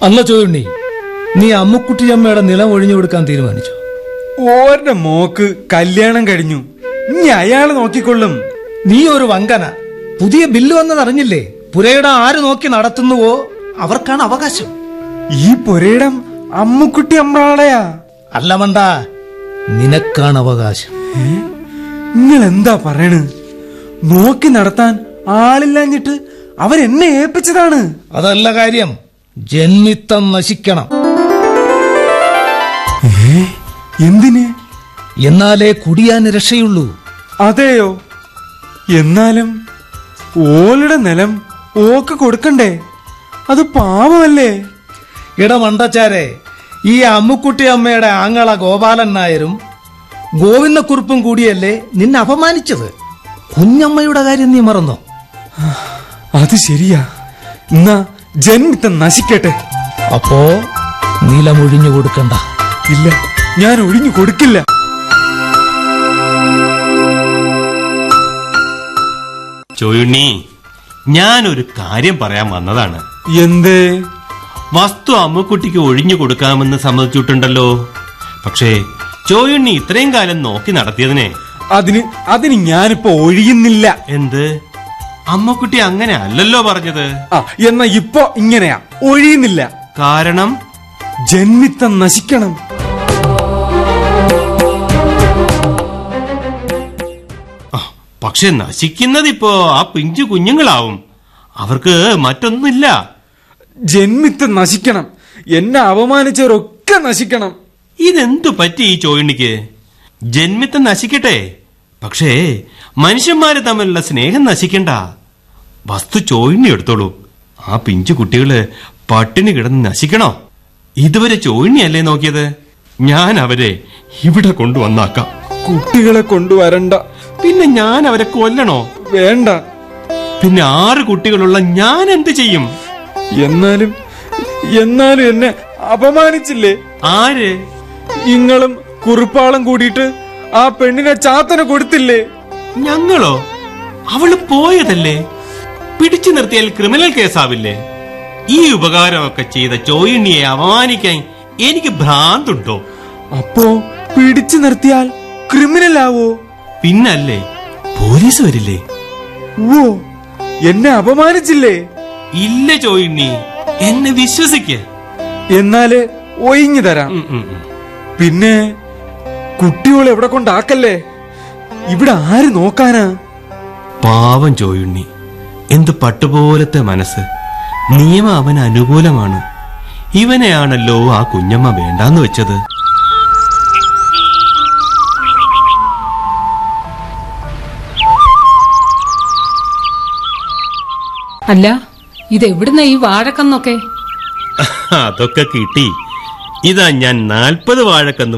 അല്ല ചോയുണ്ണി നീ അമ്മുക്കുട്ടിയമ്മയുടെ നിലം ഒഴിഞ്ഞു കൊടുക്കാൻ തീരുമാനിച്ചു ഓരുടെ മോക്ക് കല്യാണം കഴിഞ്ഞു ഇനി അയാള് നോക്കിക്കൊള്ളും നീ ഒരു വങ്കന പുതിയ ബില്ല് വന്നത് അറിഞ്ഞില്ലേ പുരയുടെ ആര് നോക്കി നടത്തുന്നുവോ അവർക്കാണ് അവകാശം ഈ പുരയിടം അമ്മുക്കുട്ടി അമ്രാളയാ അല്ല മണ്ട നിനക്കാണ് അവകാശം നിങ്ങൾ എന്താ പറയണ് നോക്കി നടത്താൻ ആളില്ലാഞ്ഞിട്ട് അവരെന്നെ ഏൽപ്പിച്ചതാണ് അതല്ല കാര്യം ജന്മിത്തം നശിക്കണം എന്തിന് എന്നാലേ കുടിയാൻ രക്ഷയുള്ളൂ അതെയോ എന്നാലും ഓളുടെ നിലം ഓക്ക് കൊടുക്കണ്ടേ അത് പാവമല്ലേ ഇടമണ്ടച്ചാരെ ഈ അമ്മുക്കുട്ടി അമ്മയുടെ ആങ്ങള ഗോപാലൻ നായരും ഗോവിന്ദക്കുറുപ്പും കൂടിയല്ലേ നിന്നെ അപമാനിച്ചത് കുഞ്ഞമ്മയുടെ കാര്യം നീ മറന്നോ അത് ശരിയാ എന്നാ ജന്മിത്തം നശിക്കട്ടെ അപ്പോ നിലമൊഴിഞ്ഞു കൊടുക്കണ്ട ഇല്ല ഞാൻ ഒഴിഞ്ഞു കൊടുക്കില്ല ചോയുണ്ണി ഞാനൊരു കാര്യം പറയാൻ വന്നതാണ് എന്തേ വസ്തു അമ്മുക്കുട്ടിക്ക് ഒഴിഞ്ഞു കൊടുക്കാമെന്ന് സമ്മതിച്ചിട്ടുണ്ടല്ലോ പക്ഷേ ചോയുണ്ണി ഇത്രയും കാലം നോക്കി നടത്തിയതിനെ അതിന് അതിന് ഞാനിപ്പോ ഒഴിയുന്നില്ല എന്ത് അമ്മക്കുട്ടി അങ്ങനെ അല്ലല്ലോ പറഞ്ഞത് ആ എന്നാ ഇപ്പൊ ഇങ്ങനെയാ ഒഴിയുന്നില്ല കാരണം ജന്മിത്തം നശിക്കണം ആ, പക്ഷെ നശിക്കുന്നതിപ്പോ ആ പിഞ്ചു കുഞ്ഞുങ്ങളാവും അവർക്ക് മറ്റൊന്നുമില്ല ജന്മിത്തം നശിക്കണം എന്നെ അപമാനിച്ചവരൊക്കെ നശിക്കണം ഇതെന്തു പറ്റി ഈ ചോയുണ്ണിക്ക് ജന്മിത്തം നശിക്കട്ടെ പക്ഷേ മനുഷ്യന്മാര് തമ്മിലുള്ള സ്നേഹം നശിക്കണ്ട വസ്തു ചോയിണ്ണി എടുത്തോളൂ ആ പിഞ്ചു കുട്ടികള് പട്ടിണി കിടന്ന് നശിക്കണോ ഇതുവരെ ചോയിണ്ണിയല്ലേ നോക്കിയത് ഞാൻ അവരെ ഇവിടെ കൊണ്ടുവന്നാക്കാം കുട്ടികളെ കൊണ്ടുവരണ്ട പിന്നെ ഞാൻ അവരെ കൊല്ലണോ വേണ്ട പിന്നെ ആറ് കുട്ടികളുള്ള ഞാൻ എന്ത് ചെയ്യും എന്നാലും എന്നാലും എന്നെ അപമാനിച്ചില്ലേ ആര് ഇങ്ങളും കുറുപ്പാളം കൂടിയിട്ട് ആ പെണ്ണിനെ ചാത്തന കൊടുത്തില്ലേ ഞങ്ങളോ അവള് പോയതല്ലേ പിടിച്ചു നിർത്തിയാൽ ക്രിമിനൽ കേസാവില്ലേ ഈ ഉപകാരമൊക്കെ ചെയ്ത ചോയിണ്ണിയെ അപമാനിക്കാൻ എനിക്ക് ഭ്രാന്തുണ്ടോ അപ്പോ പിടിച്ചു നിർത്തിയാൽ ക്രിമിനൽ ആവോ പിന്നല്ലേ പോലീസ് വരില്ലേ ഓ എന്നെ അപമാനിച്ചില്ലേ ഇല്ല ചോയിണ്ണി എന്നെ വിശ്വസിക്ക് എന്നാല് ഒഴിഞ്ഞു തരാം ഉം, ഉം, ഉം. പിന്നെ കുട്ടികളെ എവിടെ കൊണ്ടാക്കല്ലേ ഇവിടെ ആര് നോക്കാനാ പാവം ചോയുണ്ണി എന്ത് പട്ടുപോലത്തെ മനസ്സ് നിയമം അവന് അനുകൂലമാണ് ഇവനെയാണല്ലോ ആ കുഞ്ഞമ്മ വേണ്ടാന്ന് വെച്ചത് അല്ല ഇതെവിടുന്ന ഈ വാഴക്കന്നൊക്കെ അതൊക്കെ കിട്ടി ഇതാ ഞാൻ നാൽപ്പത് വാഴക്കന്ന്